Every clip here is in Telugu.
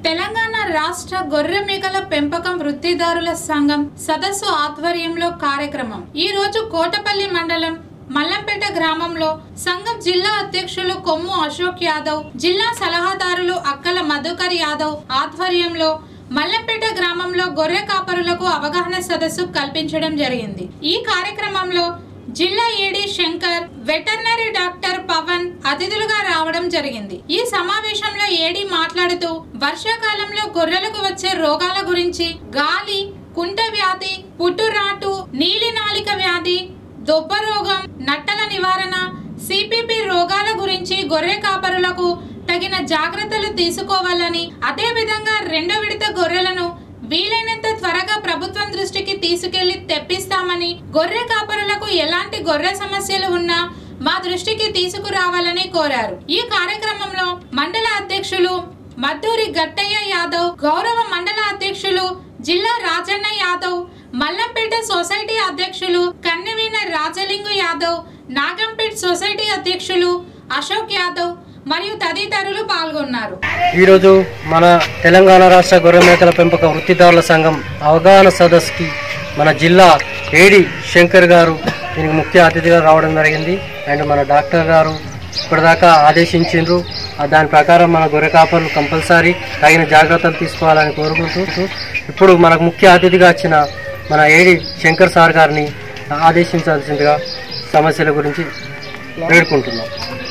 తెలంగాణ రాష్ట్ర గొర్రె మేకల పెంపకం వృత్తిదారుల సంఘం సదస్సు ఆధ్వర్యంలో కార్యక్రమం ఈ రోజు కోటపల్లి మండలం మల్లంపేట గ్రామంలో సంఘం జిల్లా అధ్యక్షులు కొమ్ము అశోక్ యాదవ్ జిల్లా సలహాదారులు అక్కల మధుకర్ యాదవ్ ఆధ్వర్యంలో మల్లంపేట గ్రామంలో గొర్రె కాపరులకు అవగాహన సదస్సు కల్పించడం జరిగింది ఈ కార్యక్రమంలో జిల్లా AD Shankar veterinary doctor Pavan అతిథులుగా రావడం జరిగింది ఈ సమావేశంలో ఏడీ మాట్లాడుతూ వర్షాకాలంలో గొర్రెలకు వచ్చే రోగాల గురించి గాలి కుంట వ్యాధి పుట్టురాటు నీలినాలిక వ్యాధి దొబ్బ రోగం నట్టల నివారణ సిపిపి రోగాల గురించి గొర్రె కాపరులకు తగిన జాగ్రత్తలు తీసుకోవాలని అదే విధంగా రెండో విడత గొర్రెలను వీలైనంత త్వరగా ప్రభుత్వం దృష్టికి తీసుకెళ్లి తెప్పిస్తామని గొర్రె కాపరులకు ఎలాంటి గొర్రె సమస్యలు ఉన్నా మా దృష్టికి తీసుకురావాలని కోరారు ఈ కార్యక్రమంలో మండల అధ్యక్షులు మద్దూరి గట్టయ్య యాదవ్ గౌరవ మండల అధ్యక్షులు జిల్లా రాజన్న యాదవ్ మల్లంపేట సొసైటీ అధ్యక్షులు కన్నెవీన రాజలింగు యాదవ్ నాగంపేట్ సొసైటీ అధ్యక్షులు అశోక్ యాదవ్ మరియు తదితరులు పాల్గొన్నారు ఈరోజు మన తెలంగాణ రాష్ట్ర గొర్రె మేకల పెంపక వృత్తిదారుల సంఘం అవగాహన సదస్సుకి మన జిల్లా ఏడి శంకర్ గారు దీనికి ముఖ్య అతిథిగా రావడం జరిగింది అండ్ మన డాక్టర్ గారు ఇప్పటిదాకా ఆదేశించిండ్రు ఆ దాని ప్రకారం మన గొర్రె కాపర్లు కంపల్సరీ తగిన జాగ్రత్తలు తీసుకోవాలని కోరుకుంటూ ఇప్పుడు మనకు ముఖ్య అతిథిగా వచ్చిన మన ఏడి శంకర్ సార్ గారిని ఆదేశించాల్సిందిగా సమస్యల గురించి వేడుకుంటున్నాం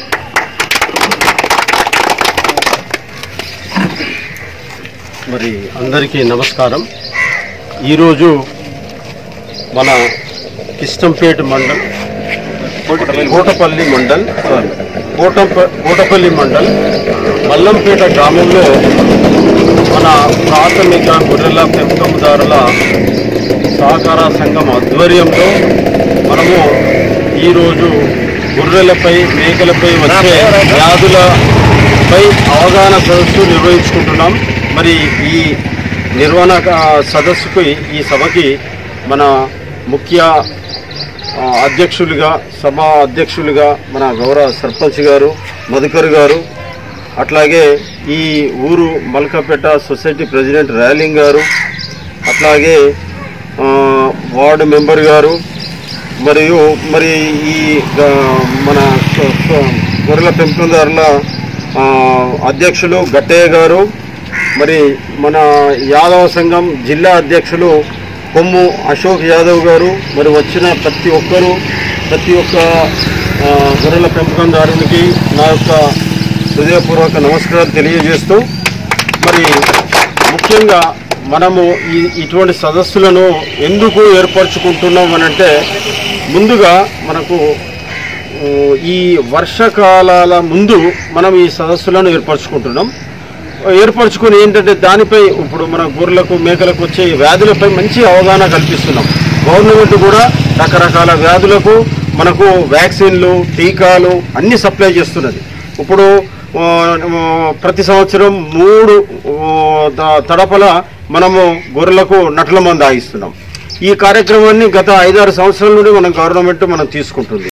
మరి అందరికీ నమస్కారం ఈరోజు మన కిష్టంపేట మండల్ కోటపల్లి మండల్ సారీ కోటప కోటపల్లి మండల్ మల్లంపేట గ్రామంలో మన ప్రాథమిక గొర్రెల పెంపకందారుల సహకార సంఘం ఆధ్వర్యంలో మనము ఈరోజు గొర్రెలపై మేకలపై వచ్చే వ్యాధులపై అవగాహన సదస్సు నిర్వహించుకుంటున్నాం మరి ఈ నిర్వహణ ఆ, సదస్సుకి ఈ సభకి మన ముఖ్య ఆ, అధ్యక్షులుగా సభ అధ్యక్షులుగా మన గౌరవ సర్పంచ్ గారు మధుకర్ గారు అట్లాగే ఈ ఊరు మల్కపేట సొసైటీ ప్రెసిడెంట్ ర్యాలింగ్ గారు అట్లాగే ఆ, వార్డు మెంబర్ గారు మరియు మరి ఈ ఆ, మన సొ- సొ- గొర్రెల పెంపకందారుల ఆ, అధ్యక్షులు గట్టయ్య గారు మరి మన యాదవ సంఘం జిల్లా అధ్యక్షులు కొమ్ము అశోక్ యాదవ్ గారు మరి వచ్చిన ప్రతి ఒక్కరూ ప్రతి ఒక్క ఆ, గొర్రెల పెంపకందారునికి నా యొక్క హృదయపూర్వక నమస్కారాలు తెలియజేస్తూ మరి ముఖ్యంగా మనము ఈ ఇటువంటి సదస్సులను ఎందుకు ఏర్పరచుకుంటున్నాం అనంటే ముందుగా మనకు ఊ, ఈ వర్షకాలాల ముందు మనం ఈ సదస్సులను ఏర్పరచుకుంటున్నాం ఏర్పరచుకుని ఏంటంటే దానిపై ఇప్పుడు మన గొర్రెలకు మేకలకు వచ్చే వ్యాధులపై మంచి అవగాహన కల్పిస్తున్నాం గవర్నమెంట్ కూడా రకరకాల వ్యాధులకు మనకు వ్యాక్సిన్లు టీకాలు అన్ని సప్లై చేస్తున్నది ఇప్పుడు ఆ, ఆ, ప్రతి సంవత్సరం మూడు ఆ, త- తడపల మనము గొర్రెలకు నట్ల మందు ఆగిస్తున్నాం ఈ కార్యక్రమాన్ని గత ఐదారు సంవత్సరాల నుండి మన గవర్నమెంట్ మనం తీసుకుంటుంది